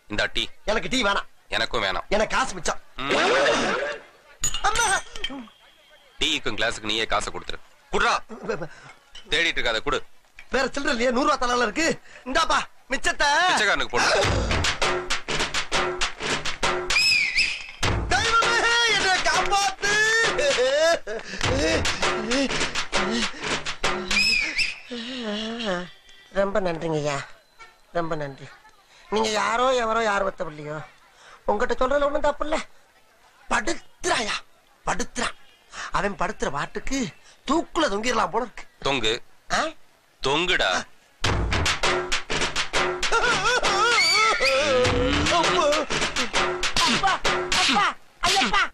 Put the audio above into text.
இந்த டீ எனக்கு டீ வேணாம் எனக்கும் வேணாம் எனக்கு காசு மிச்சம் அம்மா டீக்கும் கிளாஸுக்கு நீயே காசை கொடுத்துரு குடுறா தேடிட்டு இருக்காத குடு வேற சில்லற இல்லையா நூறு ரூபா தலால இருக்கு இந்தாப்பா மிச்சத்தை பிச்சைக்காரனுக்கு போடு தெய்வமே என்னை காப்பாத்து ரொம்ப நன்றிங்க ஐயா ரொம்ப நன்றி நீங்க யாரோ எவரோ யார் ஒத்தவில்லையோ உங்ககிட்ட சொல்றதுல ஒண்ணும் தப்பு இல்ல படுத்துறாயா படுத்துறான் அவன் படுத்துற பாட்டுக்கு தூக்குல தொங்கிடலாம் போல இருக்கு தொங்கு ஆ? தொங்குடா அப்பா அப்பா ஐயப்பா